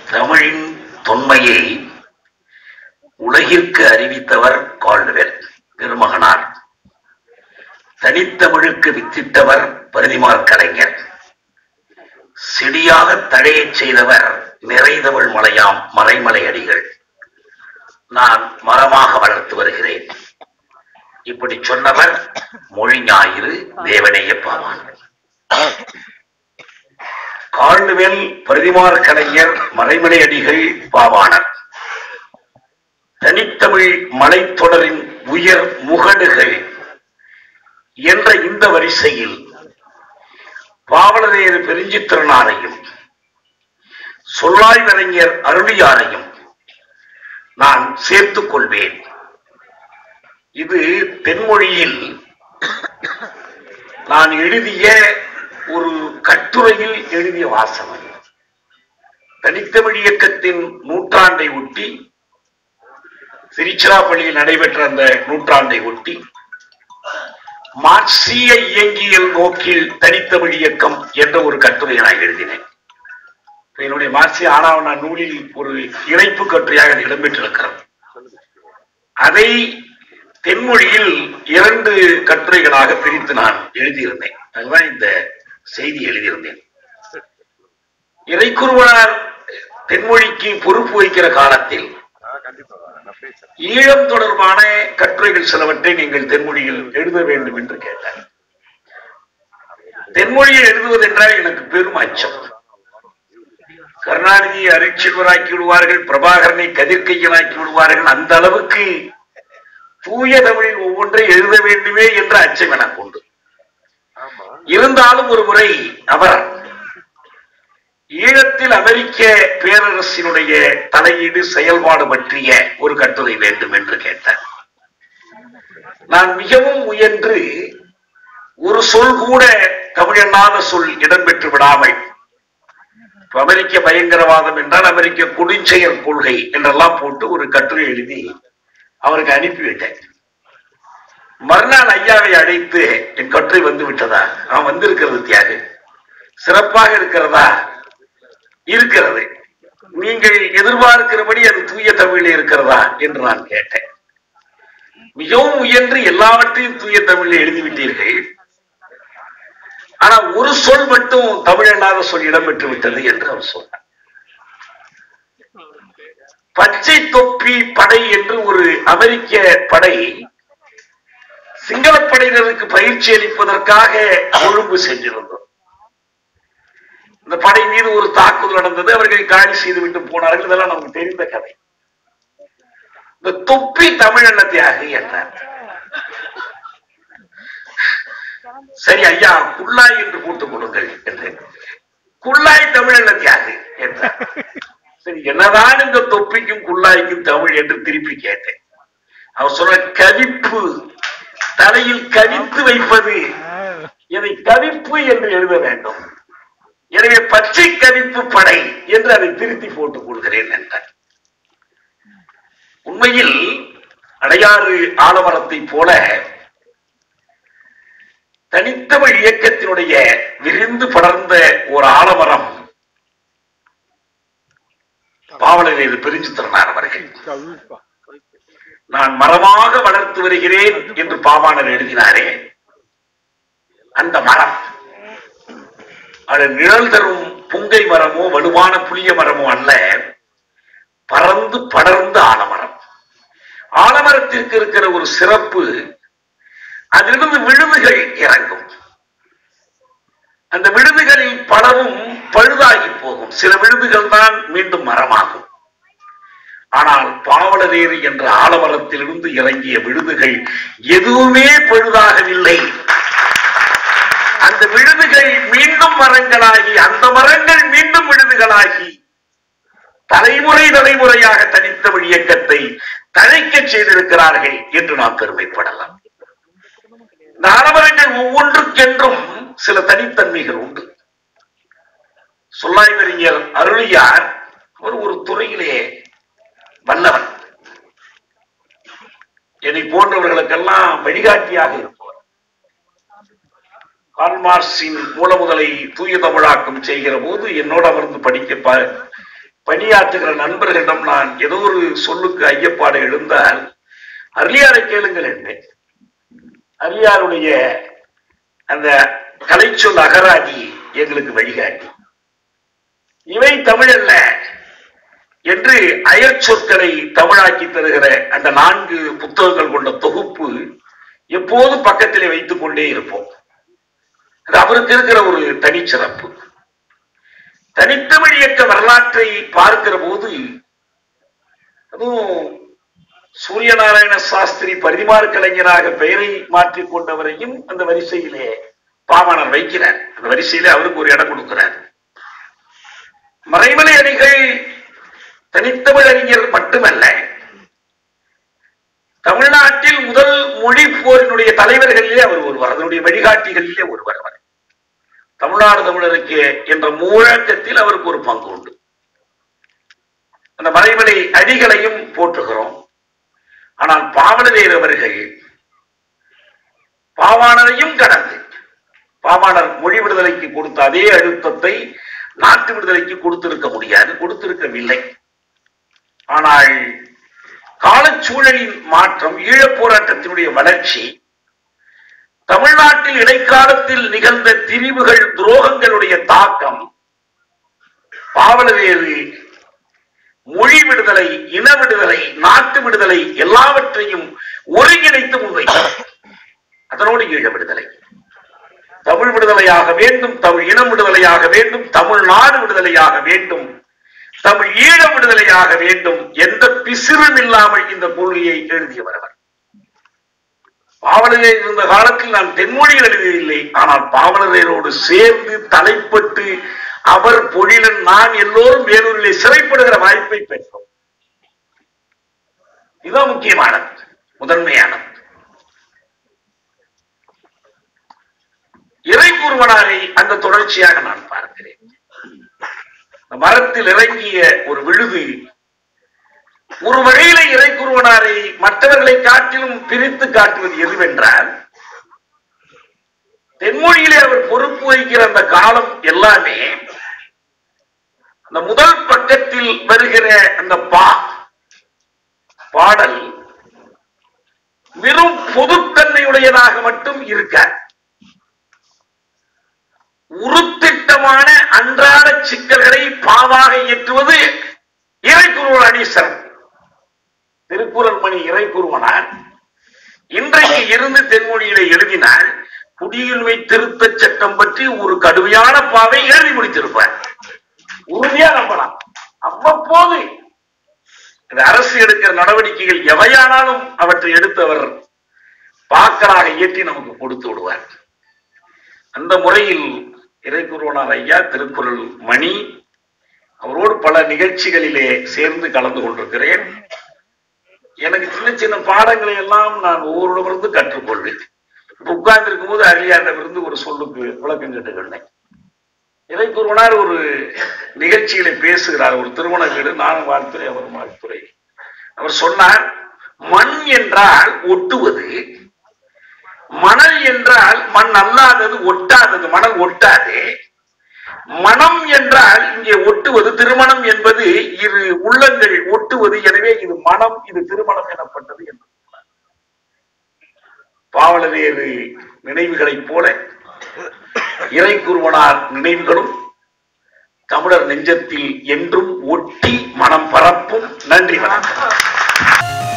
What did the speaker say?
தமிழின் தொன்மையை உலகிற்கு அறிவித்தவர் கால்டுவெல் பெருமகனார் தனித்தமிழுக்கு வித்திட்டவர் பரிதிமார் கலைஞர் செடியாக தழையச் செய்தவர் நிறைதமிழ் மலையாம் மறைமலை அடிகள் நான் மரமாக வளர்த்து வருகிறேன் இப்படி சொன்னவர் மொழி ஞாயிறு தேவனேய பாவான் கால்டுவெல் பிரதிமார் கலைஞர் மறைமலை அடிகள் பாவாணர் தனித்தமிழ் மலைத்தொடரின் உயர் முகடுகள் என்ற இந்த வரிசையில் பாவலரேறு பெருஞ்சித்திரனாரையும் சொல்லாய்வரைஞர் அருளியாரையும் நான் சேர்த்துக் கொள்வேன் இது தென்மொழியில் நான் எழுதிய ஒரு கட்டுரையில் எழுதிய வாசகம் தனித்தமிழ் இயக்கத்தின் நூற்றாண்டை ஒட்டி திருச்சிராப்பள்ளியில் நடைபெற்ற அந்த நூற்றாண்டை ஒட்டி மார்க்சிய இயங்கியல் நோக்கில் தனித்தமிழ் இயக்கம் என்ற ஒரு கட்டுரையை நான் எழுதினேன் என்னுடைய மார்க்சிய ஆனாவனா நூலில் ஒரு இணைப்பு கட்டுரையாக அது இடம்பெற்றிருக்கிறது அதை தென்மொழியில் இரண்டு கட்டுரைகளாக பிரித்து நான் எழுதியிருந்தேன் அதுதான் இந்த செய்தி எழுதியிருந்தேன் இறைக்குருவனார் தென்மொழிக்கு பொறுப்பு வகிக்கிற காலத்தில் ஈழம் தொடர்பான கட்டுரைகள் சிலவற்றை நீங்கள் தென்மொழியில் எழுத வேண்டும் என்று கேட்டார் தென்மொழியில் எழுதுவது என்றால் எனக்கு பெரும் அச்சம் கருணாநிதியை அரிச்செல்வராக்கி விடுவார்கள் பிரபாகரனை கதிர்கையனாக்கி விடுவார்கள் அந்த அளவுக்கு தூய தமிழில் ஒவ்வொன்றை எழுத வேண்டுமே என்ற அச்சம் எனக்கு உண்டு இருந்தாலும் ஒரு முறை அவர் ஈழத்தில் அமெரிக்க பேரரசினுடைய தலையீடு செயல்பாடு பற்றிய ஒரு கட்டுரை வேண்டும் என்று கேட்டார் நான் மிகவும் முயன்று ஒரு சொல் கூட தமிழல்லாத சொல் இடம்பெற்று விடாமல் இப்ப அமெரிக்க பயங்கரவாதம் என்றால் அமெரிக்க கொடுஞ்செயல் கொள்கை என்றெல்லாம் போட்டு ஒரு கட்டுரை எழுதி அவருக்கு அனுப்பிவிட்டேன் மறுநாள் ஐயாவை அழைத்து என் கட்டுரை வந்து விட்டதா அவன் வந்திருக்கிறது தியாகு சிறப்பாக இருக்கிறதா இருக்கிறது நீங்கள் எதிர்பார்க்கிறபடி அது தூய தமிழில் இருக்கிறதா என்று நான் கேட்டேன் மிகவும் முயன்று எல்லாவற்றையும் தூய தமிழில் எழுதிவிட்டீர்கள் ஆனா ஒரு சொல் மட்டும் தமிழ் அல்லாத சொல் இடம்பெற்று விட்டது என்று அவர் சொன்னார் பச்சை தொப்பி படை என்று ஒரு அமெரிக்க படை சிங்களப்படையினருக்கு பயிற்சி அளிப்பதற்காக கொழும்பு சென்றிருந்தோம் இந்த படை மீது ஒரு தாக்குதல் நடந்தது அவர்கள் காலி செய்து விட்டு போனார்கள் இதெல்லாம் நமக்கு தெரிந்த கதை இந்த தொப்பி தமிழ் தியாக என்றார் சரி ஐயா குள்ளாய் என்று போட்டுக் கொடுங்கள் என்றேன் குள்ளாய் தமிழ் தியாக என்றார் சரி என்னதான் இந்த தொப்பிக்கும் குள்ளாய்க்கும் தமிழ் என்று திருப்பி கேட்டேன் அவர் சொல்ற கவிப்பு தலையில் கவித்து வைப்பது இதை கவிப்பு என்று எழுத வேண்டும் எனவே பச்சை கவிப்பு படை என்று அதை திருத்தி போட்டுக் கொள்கிறேன் என்றார் உண்மையில் அடையாறு ஆலமரத்தை போல தனித்தமிழ் இயக்கத்தினுடைய விரிந்து படர்ந்த ஒரு ஆலமரம் பாவலர் பிரிஞ்சு திறனார் அவர்கள் நான் மரமாக வளர்த்து வருகிறேன் என்று பாவாணர் எழுதினாரே அந்த மரம் அது நிழல் தரும் புங்கை மரமோ வலுவான புளிய மரமோ அல்ல பறந்து படர்ந்த ஆலமரம் ஆலமரத்திற்கு இருக்கிற ஒரு சிறப்பு அதிலிருந்து விழுதுகள் இறங்கும் அந்த விழுதுகளில் பலவும் பழுதாகி போகும் சில விழுதுகள் தான் மீண்டும் மரமாகும் ஆனால் பாவலரேறு என்ற ஆலமரத்திலிருந்து இறங்கிய விழுதுகள் எதுவுமே பழுதாகவில்லை அந்த விழுதுகள் மீண்டும் மரங்களாகி அந்த மரங்கள் மீண்டும் விழுதுகளாகி தலைமுறை தலைமுறையாக தனித்தமிழ் இயக்கத்தை தழைக்க செய்திருக்கிறார்கள் என்று நாம் பெருமைப்படலாம் இந்த ஆலமரங்கள் ஒவ்வொன்றுக்கென்றும் சில தனித்தன்மைகள் உண்டு சொல்லாய்வறிஞர் அருளியார் அவர் ஒரு துறையிலே வல்லவன் என்னை போன்றவர்களுக்கெல்லாம் வழிகாட்டியாக இருப்பவர் கார்ல்மார்க்சின் மூலமுதலை தூய தமிழாக்கம் செய்கிற போது என்னோடு அமர்ந்து படிக்க ப- பணியாற்றுகிற நண்பர்களிடம் நான் ஏதோ ஒரு சொல்லுக்கு ஐயப்பாடு எழுந்தால் அருளியாரை கேளுங்கள் என்றேன் அருளியாருடைய அந்த கலைச்சொல் அகராதி எங்களுக்கு வழிகாட்டி இவை தமிழல்ல என்று அயற்சொற்களை தமிழாக்கி தருகிற அந்த நான்கு புத்தகங்கள் கொண்ட தொகுப்பு எப்போதும் பக்கத்திலே வைத்துக் கொண்டே இருப்போம் அது அவருக்கு இருக்கிற ஒரு தனிச்சிறப்பு தனித்தமிழ் இயக்க வரலாற்றை பார்க்கிற போது அதுவும் சூரியநாராயண சாஸ்திரி பரிமாறு கலைஞராக பெயரை மாற்றிக் கொண்டவரையும் அந்த வரிசையிலே பாவாணர் வைக்கிறார் அந்த வரிசையிலே அவருக்கு ஒரு இடம் கொடுக்கிறார் மறைமலை அடிகள் தனித்தமிழ் அறிஞர் மட்டுமல்ல தமிழ்நாட்டில் முதல் மொழி போரினுடைய தலைவர்களிலே அவர் ஒருவர் அதனுடைய வழிகாட்டிகளிலே ஒருவர் அவர் தமிழ்நாடு தமிழருக்கு என்ற முழக்கத்தில் அவருக்கு ஒரு பங்கு உண்டு அந்த மறைமலை அடிகளையும் போற்றுகிறோம் ஆனால் பாவலரேர் அவர்கள் பாவாணரையும் கடந்து பாவாணர் மொழி விடுதலைக்கு கொடுத்த அதே அழுத்தத்தை நாட்டு விடுதலைக்கு கொடுத்திருக்க முடியாது கொடுத்திருக்கவில்லை ஆனால் காலச்சூழலின் மாற்றம் ஈழப் போராட்டத்தினுடைய வளர்ச்சி தமிழ்நாட்டில் இடைக்காலத்தில் நிகழ்ந்த திரிவுகள் துரோகங்களுடைய தாக்கம் பாவலரேறு மொழி விடுதலை இன விடுதலை நாட்டு விடுதலை எல்லாவற்றையும் ஒருங்கிணைத்து முன்வைத்தார் அதனோடு ஈழ விடுதலை தமிழ் விடுதலையாக வேண்டும் தமிழ் இனம் விடுதலையாக வேண்டும் தமிழ்நாடு விடுதலையாக வேண்டும் தமிழ் ஈழ விடுதலையாக வேண்டும் எந்த பிசிறும் இல்லாமல் இந்த கொள்கையை எழுதியவர் அவர் பாவலரேர் இருந்த காலத்தில் நான் தென்மொழியில் எழுதியதில்லை ஆனால் பாவலரேரோடு சேர்ந்து தலைப்பட்டு அவர் பொழிலன் நான் எல்லோரும் வேலூரிலே சிறைப்படுகிற வாய்ப்பை பெற்றோம் இதுதான் முக்கியமானது முதன்மையானது இறைக்குருவனாரை அந்த தொடர்ச்சியாக நான் பார்க்கிறேன் இந்த மரத்தில் இறங்கிய ஒரு விழுது ஒரு வகையில இறைக்குருவனாரை மற்றவர்களை காட்டிலும் பிரித்து காட்டுவது எதுவென்றால் தென்மொழியிலே அவர் பொறுப்பு வகிக்கிற அந்த காலம் எல்லாமே அந்த முதல் பக்கத்தில் வருகிற அந்த பா பாடல் வெறும் பொதுத்தன்மையுடையதாக மட்டும் இருக்க உருத்திட்டமான அன்றாட சிக்கல்களை பாவாக இயற்றுவது இறைக்குருவன் அணீசன் திருக்குறள் மணி இறைக்குருவனார் இன்றைக்கு இருந்து தென்மொழியில எழுதினால் குடியுரிமை திருத்த சட்டம் பற்றி ஒரு கடுமையான பாவை எழுதி முடித்திருப்பார் உறுதியா நம்பலாம் அவ்வப்போது இந்த அரசு எடுக்கிற நடவடிக்கைகள் எவையானாலும் அவற்றை எடுத்தவர் பாக்கராக இயற்றி நமக்கு கொடுத்து விடுவார் அந்த முறையில் இறைக்குருவனார் ஐயா திருக்குறள் மணி அவரோடு பல நிகழ்ச்சிகளிலே சேர்ந்து கலந்து கொண்டிருக்கிறேன் எனக்கு சின்ன சின்ன பாடங்களை எல்லாம் நான் ஒவ்வொருடமிருந்து கற்றுக்கொள்வேன் இப்ப உட்கார்ந்து இருக்கும்போது அரியாரிடமிருந்து ஒரு சொல்லுக்கு விளக்கம் கேட்டுக்கிட்டேன் இறைக்குருவனார் ஒரு நிகழ்ச்சியில பேசுகிறார் ஒரு திருமண வீடு நானும் வாழ்த்துறை அவர் வாழ்த்துறை அவர் சொன்னார் மண் என்றால் ஒட்டுவது மணல் என்றால் மண் அல்லாதது ஒட்டாதது மணல் ஒட்டாது மனம் என்றால் இங்கே ஒட்டுவது திருமணம் என்பது இரு உள்ளங்கள் ஒட்டுவது எனவே இது மனம் இது திருமணம் எனப்பட்டது என்று சொன்னார். பாவலரேறு நினைவுகளைப் போல இறை குருவனார் நினைவுகளும் தமிழர் நெஞ்சத்தில் என்றும் ஒட்டி மனம் பரப்பும் நன்றி வணக்கம்